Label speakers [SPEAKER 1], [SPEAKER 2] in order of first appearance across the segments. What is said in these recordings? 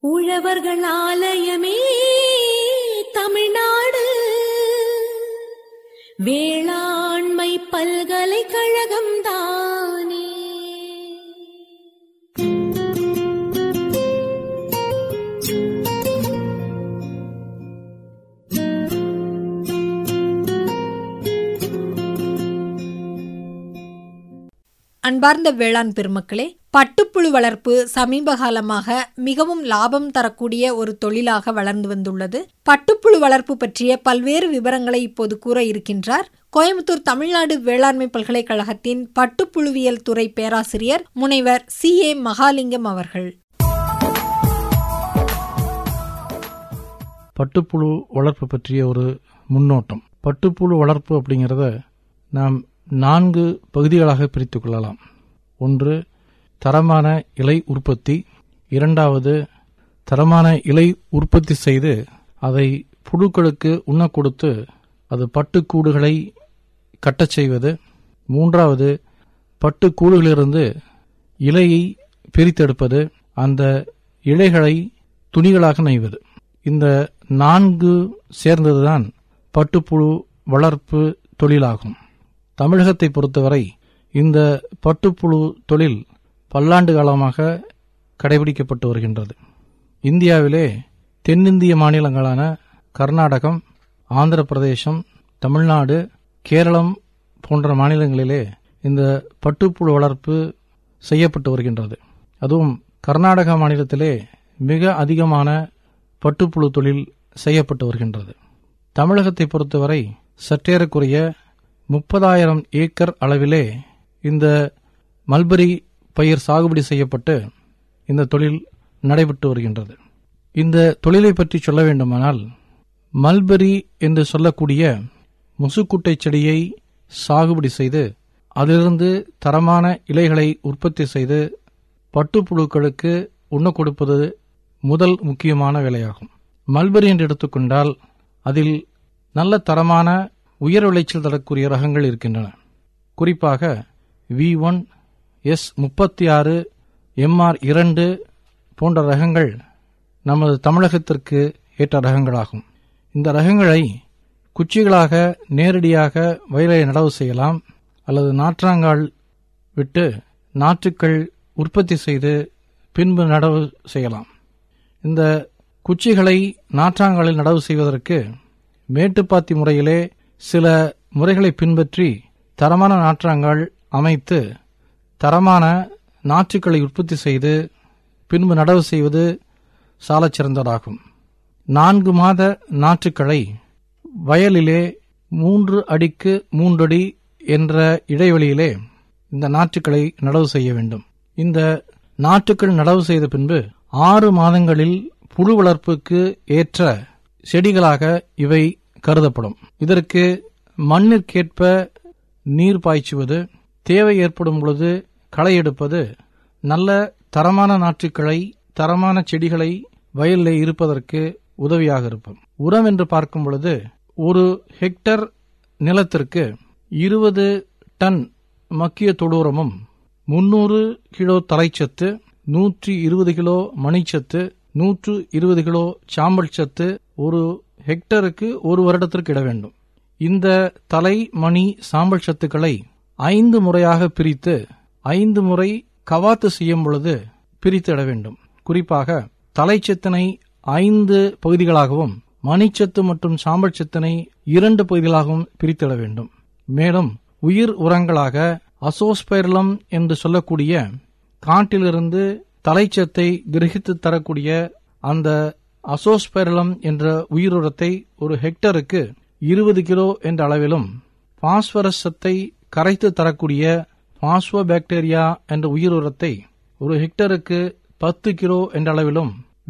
[SPEAKER 1] உழவர்கள் ஆலயமே தமிழ்நாடு வேளாண்மை பல்கலைக்கழகம் தானே
[SPEAKER 2] அன்பார்ந்த வேளாண் பெருமக்களே பட்டுப்புழு வளர்ப்பு சமீப காலமாக மிகவும் லாபம் தரக்கூடிய ஒரு தொழிலாக வளர்ந்து வந்துள்ளது பட்டுப்புழு வளர்ப்பு பற்றிய பல்வேறு விவரங்களை இப்போது கூற இருக்கின்றார் கோயம்புத்தூர் தமிழ்நாடு வேளாண்மை பல்கலைக்கழகத்தின் பட்டுப்புழுவியல் துறை பேராசிரியர் முனைவர் சி ஏ மகாலிங்கம் அவர்கள்
[SPEAKER 3] பட்டுப்புழு வளர்ப்பு பற்றிய ஒரு முன்னோட்டம் பட்டுப்புழு வளர்ப்பு அப்படிங்கிறத நாம் நான்கு பகுதிகளாக பிரித்துக் கொள்ளலாம் ஒன்று தரமான இலை உற்பத்தி இரண்டாவது தரமான இலை உற்பத்தி செய்து அதை புழுக்களுக்கு உண்ண கொடுத்து அது பட்டுக்கூடுகளை கட்டச் செய்வது மூன்றாவது பட்டுக்கூடுகளிலிருந்து இலையை பிரித்தெடுப்பது அந்த இலைகளை துணிகளாக நெய்வது இந்த நான்கு சேர்ந்ததுதான் பட்டுப்புழு வளர்ப்பு தொழிலாகும் தமிழகத்தை பொறுத்தவரை இந்த பட்டுப்புழு தொழில் பல்லாண்டு காலமாக கடைபிடிக்கப்பட்டு வருகின்றது இந்தியாவிலே தென்னிந்திய மாநிலங்களான கர்நாடகம் ஆந்திர பிரதேசம் தமிழ்நாடு கேரளம் போன்ற மாநிலங்களிலே இந்த பட்டுப்புழு வளர்ப்பு செய்யப்பட்டு வருகின்றது அதுவும் கர்நாடக மாநிலத்திலே மிக அதிகமான பட்டுப்புழு தொழில் செய்யப்பட்டு வருகின்றது தமிழகத்தை பொறுத்தவரை சற்றேறக்குறைய முப்பதாயிரம் ஏக்கர் அளவிலே இந்த மல்பரி பயிர் சாகுபடி செய்யப்பட்டு இந்த தொழில் நடைபெற்று வருகின்றது இந்த தொழிலை பற்றி சொல்ல வேண்டுமானால் மல்பரி என்று சொல்லக்கூடிய முசுக்குட்டை செடியை சாகுபடி செய்து அதிலிருந்து தரமான இலைகளை உற்பத்தி செய்து பட்டுப்புழுக்களுக்கு உண்ண கொடுப்பது முதல் முக்கியமான வேலையாகும் மல்பரி என்று எடுத்துக்கொண்டால் அதில் நல்ல தரமான உயர் விளைச்சல் தரக்கூடிய ரகங்கள் இருக்கின்றன குறிப்பாக வி ஒன் எஸ் முப்பத்தி ஆறு எம்ஆர் இரண்டு போன்ற ரகங்கள் நமது தமிழகத்திற்கு ஏற்ற ரகங்களாகும் இந்த ரகங்களை குச்சிகளாக நேரடியாக வயலை நடவு செய்யலாம் அல்லது நாற்றாங்கால் விட்டு நாற்றுக்கள் உற்பத்தி செய்து பின்பு நடவு செய்யலாம் இந்த குச்சிகளை நாற்றாங்காலில் நடவு செய்வதற்கு மேட்டுப்பாத்தி முறையிலே சில முறைகளை பின்பற்றி தரமான நாற்றாங்கால் அமைத்து தரமான நாற்றுக்களை உற்பத்தி செய்து பின்பு நடவு செய்வது சாலச் சிறந்ததாகும் நான்கு மாத நாற்றுக்களை வயலிலே மூன்று அடிக்கு மூன்றடி என்ற இடைவெளியிலே இந்த நாற்றுக்களை நடவு செய்ய வேண்டும் இந்த நாற்றுக்கள் நடவு செய்த பின்பு ஆறு மாதங்களில் புழு வளர்ப்புக்கு ஏற்ற செடிகளாக இவை கருதப்படும் இதற்கு மண்ணிற்கேற்ப நீர் பாய்ச்சுவது தேவை ஏற்படும் பொழுது களை எடுப்பது நல்ல தரமான நாற்றுக்களை தரமான செடிகளை வயலில் இருப்பதற்கு உதவியாக இருக்கும் உரம் என்று பார்க்கும் பொழுது ஒரு ஹெக்டர் நிலத்திற்கு இருபது டன் மக்கிய தொடுரமும் முன்னூறு கிலோ தலைச்சத்து நூற்றி இருபது கிலோ மணிச்சத்து நூற்று இருபது கிலோ சாம்பல் சத்து ஒரு ஹெக்டருக்கு ஒரு வருடத்திற்கு இட வேண்டும் இந்த தலை மணி சாம்பல் சத்துக்களை ஐந்து முறையாக பிரித்து ஐந்து முறை கவாத்து செய்யும் பொழுது பிரித்து இட வேண்டும் குறிப்பாக தலைச்சத்தினை ஐந்து பகுதிகளாகவும் மணிச்சத்து மற்றும் சாம்பல் சத்தினை இரண்டு பகுதிகளாகவும் பிரித்திட வேண்டும் மேலும் உயிர் உரங்களாக அசோஸ்பைரலம் என்று சொல்லக்கூடிய காட்டிலிருந்து தலைச்சத்தை கிரகித்து தரக்கூடிய அந்த அசோஸ்பைரலம் என்ற உயிருரத்தை ஒரு ஹெக்டருக்கு இருபது கிலோ என்ற அளவிலும் பாஸ்பரஸ் சத்தை கரைத்து தரக்கூடிய பாஸ்போ பாக்டீரியா என்ற உயிருரத்தை ஒரு ஹெக்டருக்கு பத்து கிலோ என்ற அளவிலும்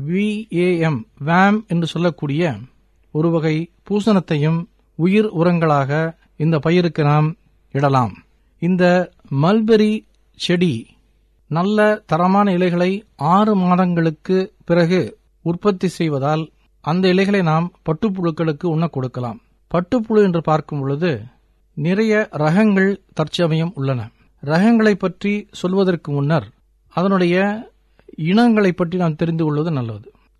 [SPEAKER 3] விஏஎம் வேம் என்று சொல்லக்கூடிய ஒரு வகை பூசணத்தையும் உயிர் உரங்களாக இந்த பயிருக்கு நாம் இடலாம் இந்த மல்பெரி செடி நல்ல தரமான இலைகளை ஆறு மாதங்களுக்கு பிறகு உற்பத்தி செய்வதால் அந்த இலைகளை நாம் பட்டுப்புழுக்களுக்கு உண்ண கொடுக்கலாம் பட்டுப்புழு என்று பார்க்கும் பொழுது நிறைய ரகங்கள் தற்சமயம் உள்ளன ரகங்களை பற்றி சொல்வதற்கு முன்னர் அதனுடைய இனங்களை பற்றி நாம் தெரிந்து கொள்வது நல்லது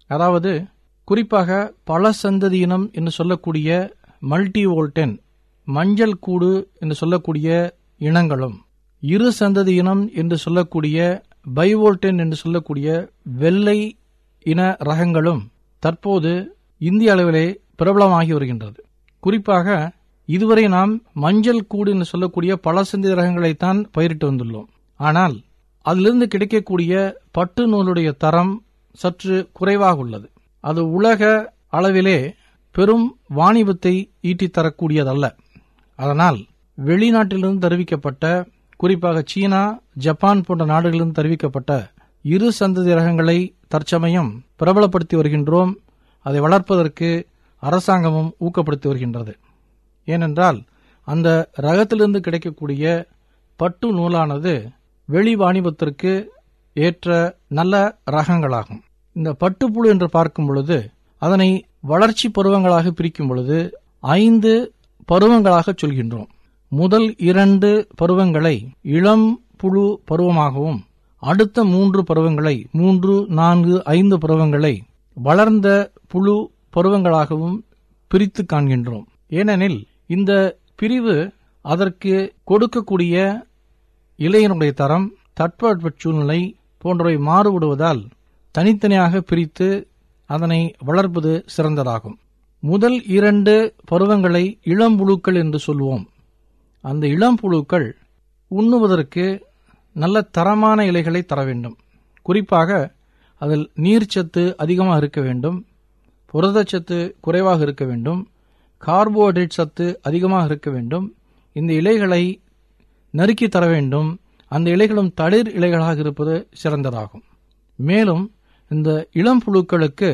[SPEAKER 3] அதாவது குறிப்பாக பல சந்ததியினம் என்று சொல்லக்கூடிய மல்டி வோல்டென் மஞ்சள் கூடு என்று சொல்லக்கூடிய இனங்களும் இரு சந்ததியினம் என்று சொல்லக்கூடிய பைவோல்டென் என்று சொல்லக்கூடிய வெள்ளை இன ரகங்களும் தற்போது இந்திய அளவிலே பிரபலமாகி வருகின்றது குறிப்பாக இதுவரை நாம் மஞ்சள் கூடு என்று சொல்லக்கூடிய பல சந்தி ரகங்களைத்தான் பயிரிட்டு வந்துள்ளோம் ஆனால் அதிலிருந்து கிடைக்கக்கூடிய பட்டு நூலுடைய தரம் சற்று குறைவாக உள்ளது அது உலக அளவிலே பெரும் வாணிபத்தை ஈட்டித் தரக்கூடியதல்ல அதனால் வெளிநாட்டிலிருந்து தெரிவிக்கப்பட்ட குறிப்பாக சீனா ஜப்பான் போன்ற நாடுகளிலிருந்து தெரிவிக்கப்பட்ட இரு சந்ததி ரகங்களை தற்சமயம் பிரபலப்படுத்தி வருகின்றோம் அதை வளர்ப்பதற்கு அரசாங்கமும் ஊக்கப்படுத்தி வருகின்றது ஏனென்றால் அந்த ரகத்திலிருந்து கிடைக்கக்கூடிய பட்டு நூலானது வெளி வாணிபத்திற்கு ஏற்ற நல்ல ரகங்களாகும் இந்த பட்டுப்புழு என்று பார்க்கும் பொழுது அதனை வளர்ச்சி பருவங்களாக பிரிக்கும் பொழுது ஐந்து பருவங்களாக சொல்கின்றோம் முதல் இரண்டு பருவங்களை இளம் புழு பருவமாகவும் அடுத்த மூன்று பருவங்களை மூன்று நான்கு ஐந்து பருவங்களை வளர்ந்த புழு பருவங்களாகவும் பிரித்து காண்கின்றோம் ஏனெனில் இந்த பிரிவு அதற்கு கொடுக்கக்கூடிய இலையினுடைய தரம் தட்பவெட்ப சூழ்நிலை போன்றவை மாறுபடுவதால் தனித்தனியாக பிரித்து அதனை வளர்ப்பது சிறந்ததாகும் முதல் இரண்டு பருவங்களை இளம்புழுக்கள் என்று சொல்வோம் அந்த இளம்புழுக்கள் உண்ணுவதற்கு நல்ல தரமான இலைகளை தர வேண்டும் குறிப்பாக அதில் நீர்ச்சத்து அதிகமாக இருக்க வேண்டும் புரதச்சத்து குறைவாக இருக்க வேண்டும் கார்போஹைட்ரேட் சத்து அதிகமாக இருக்க வேண்டும் இந்த இலைகளை நறுக்கி தர வேண்டும் அந்த இலைகளும் தளிர் இலைகளாக இருப்பது சிறந்ததாகும் மேலும் இந்த இளம் புழுக்களுக்கு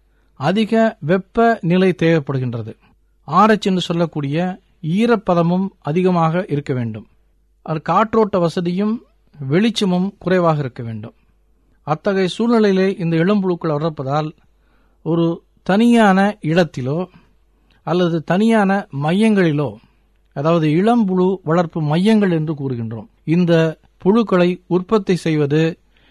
[SPEAKER 3] அதிக வெப்ப நிலை தேவைப்படுகின்றது ஆரச் என்று சொல்லக்கூடிய ஈரப்பதமும் அதிகமாக இருக்க வேண்டும் அது காற்றோட்ட வசதியும் வெளிச்சமும் குறைவாக இருக்க வேண்டும் அத்தகைய சூழ்நிலையிலே இந்த இளம்புழுக்கள் வளர்ப்பதால் ஒரு தனியான இடத்திலோ அல்லது தனியான மையங்களிலோ அதாவது இளம்புழு வளர்ப்பு மையங்கள் என்று கூறுகின்றோம் இந்த புழுக்களை உற்பத்தி செய்வது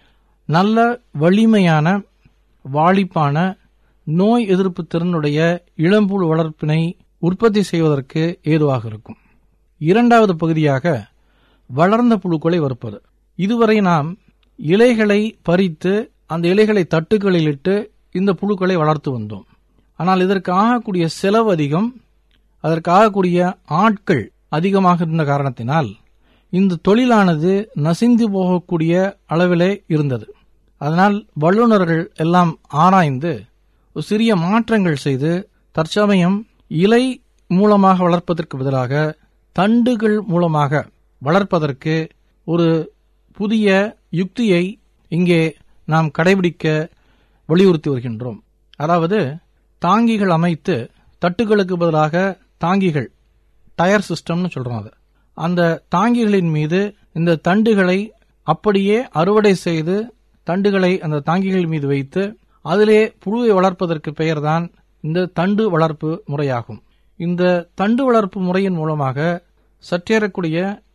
[SPEAKER 3] நல்ல வலிமையான வாளிப்பான நோய் எதிர்ப்பு திறனுடைய இளம்புழு வளர்ப்பினை உற்பத்தி செய்வதற்கு ஏதுவாக இருக்கும் இரண்டாவது பகுதியாக வளர்ந்த புழுக்களை வறுப்பது இதுவரை நாம் இலைகளை பறித்து அந்த இலைகளை தட்டுகளில் இட்டு இந்த புழுக்களை வளர்த்து வந்தோம் ஆனால் இதற்கு ஆகக்கூடிய செலவு அதிகம் அதற்கு ஆகக்கூடிய ஆட்கள் அதிகமாக இருந்த காரணத்தினால் இந்த தொழிலானது நசிந்து போகக்கூடிய அளவிலே இருந்தது அதனால் வல்லுநர்கள் எல்லாம் ஆராய்ந்து ஒரு சிறிய மாற்றங்கள் செய்து தற்சமயம் இலை மூலமாக வளர்ப்பதற்கு பதிலாக தண்டுகள் மூலமாக வளர்ப்பதற்கு ஒரு புதிய யுக்தியை இங்கே நாம் கடைபிடிக்க வலியுறுத்தி வருகின்றோம் அதாவது தாங்கிகள் அமைத்து தட்டுகளுக்கு பதிலாக தாங்கிகள் டயர் சிஸ்டம்னு சொல்றோம் அது அந்த தாங்கிகளின் மீது இந்த தண்டுகளை அப்படியே அறுவடை செய்து தண்டுகளை அந்த தாங்கிகள் மீது வைத்து அதிலே புழுவை வளர்ப்பதற்கு பெயர்தான் இந்த தண்டு வளர்ப்பு முறையாகும் இந்த தண்டு வளர்ப்பு முறையின் மூலமாக சற்றேறக்கூடிய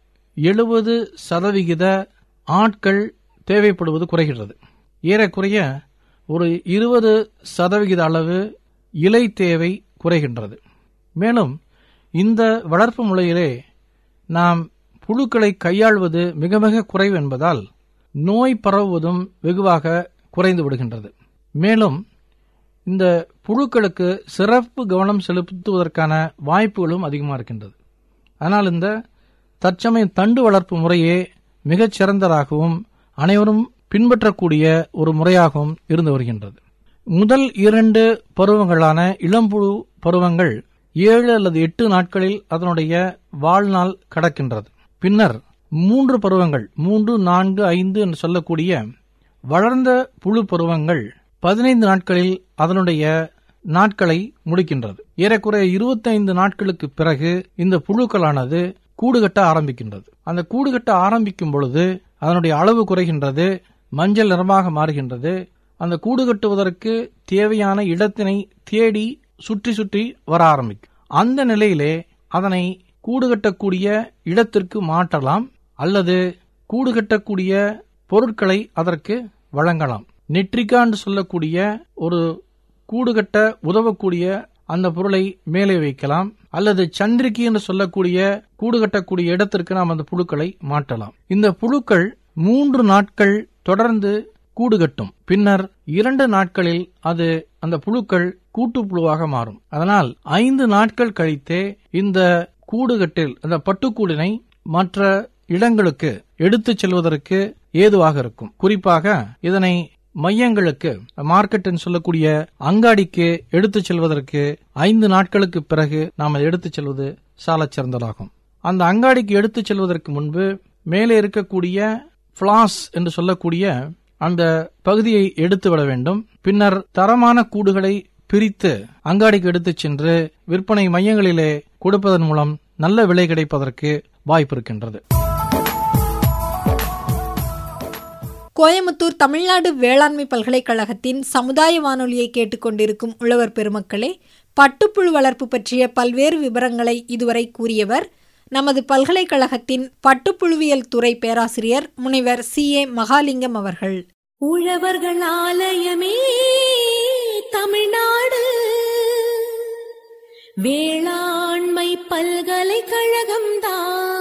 [SPEAKER 3] எழுபது சதவிகித ஆட்கள் தேவைப்படுவது குறைகிறது ஏறக்குறைய ஒரு இருபது சதவிகித அளவு இலை தேவை குறைகின்றது மேலும் இந்த வளர்ப்பு முறையிலே நாம் புழுக்களை கையாள்வது மிக மிக குறைவு என்பதால் நோய் பரவுவதும் வெகுவாக குறைந்து விடுகின்றது மேலும் இந்த புழுக்களுக்கு சிறப்பு கவனம் செலுத்துவதற்கான வாய்ப்புகளும் அதிகமாக இருக்கின்றது ஆனால் இந்த தற்சமய தண்டு வளர்ப்பு முறையே மிகச் சிறந்ததாகவும் அனைவரும் பின்பற்றக்கூடிய ஒரு முறையாகவும் இருந்து வருகின்றது முதல் இரண்டு பருவங்களான இளம்புழு பருவங்கள் ஏழு அல்லது எட்டு நாட்களில் அதனுடைய வாழ்நாள் கடக்கின்றது பின்னர் மூன்று பருவங்கள் மூன்று நான்கு ஐந்து என்று சொல்லக்கூடிய வளர்ந்த புழு பருவங்கள் பதினைந்து நாட்களில் அதனுடைய நாட்களை முடிக்கின்றது ஏறக்குறைய இருபத்தைந்து நாட்களுக்கு பிறகு இந்த புழுக்களானது கூடு கட்ட ஆரம்பிக்கின்றது அந்த கூடு கட்ட ஆரம்பிக்கும் பொழுது அதனுடைய அளவு குறைகின்றது மஞ்சள் நிறமாக மாறுகின்றது அந்த கூடு கட்டுவதற்கு தேவையான இடத்தினை தேடி சுற்றி சுற்றி வர ஆரம்பிக்கும் அந்த நிலையிலே அதனை கூடு கட்டக்கூடிய இடத்திற்கு மாற்றலாம் அல்லது கூடு கட்டக்கூடிய பொருட்களை அதற்கு வழங்கலாம் நெட்ரிகான்னு சொல்லக்கூடிய ஒரு கூடுகட்ட உதவக்கூடிய அந்த பொருளை மேலே வைக்கலாம் அல்லது சந்திரிகை என்று சொல்லக்கூடிய கூடு கட்டக்கூடிய இடத்திற்கு நாம் அந்த புழுக்களை மாற்றலாம் இந்த புழுக்கள் மூன்று நாட்கள் தொடர்ந்து கூடு கட்டும் பின்னர் இரண்டு நாட்களில் அது அந்த புழுக்கள் கூட்டுப்புழுவாக மாறும் அதனால் ஐந்து நாட்கள் கழித்தே இந்த கூடுகட்டில் அந்த பட்டுக்கூடினை மற்ற இடங்களுக்கு எடுத்துச் செல்வதற்கு ஏதுவாக இருக்கும் குறிப்பாக இதனை மையங்களுக்கு மார்க்கெட் சொல்லக்கூடிய அங்காடிக்கு எடுத்துச் செல்வதற்கு ஐந்து நாட்களுக்கு பிறகு நாம் அதை எடுத்துச் செல்வது சாலச் சிறந்ததாகும் அந்த அங்காடிக்கு எடுத்துச் செல்வதற்கு முன்பு மேலே இருக்கக்கூடிய பிளாஸ் என்று சொல்லக்கூடிய அந்த பகுதியை எடுத்து விட வேண்டும் பின்னர் தரமான கூடுகளை பிரித்து அங்காடிக்கு எடுத்துச் சென்று விற்பனை மையங்களிலே கொடுப்பதன் மூலம் நல்ல விலை கிடைப்பதற்கு வாய்ப்பு இருக்கின்றது
[SPEAKER 2] கோயமுத்தூர் தமிழ்நாடு வேளாண்மை பல்கலைக்கழகத்தின் சமுதாய வானொலியை கேட்டுக்கொண்டிருக்கும் உழவர் பெருமக்களே பட்டுப்புழு வளர்ப்பு பற்றிய பல்வேறு விவரங்களை இதுவரை கூறியவர் நமது பல்கலைக்கழகத்தின் பட்டுப்புழுவியல் துறை பேராசிரியர் முனைவர் சி ஏ மகாலிங்கம் அவர்கள்
[SPEAKER 1] உழவர்கள் ஆலயமே தமிழ்நாடு வேளாண்மை பல்கலைக்கழகம்தான்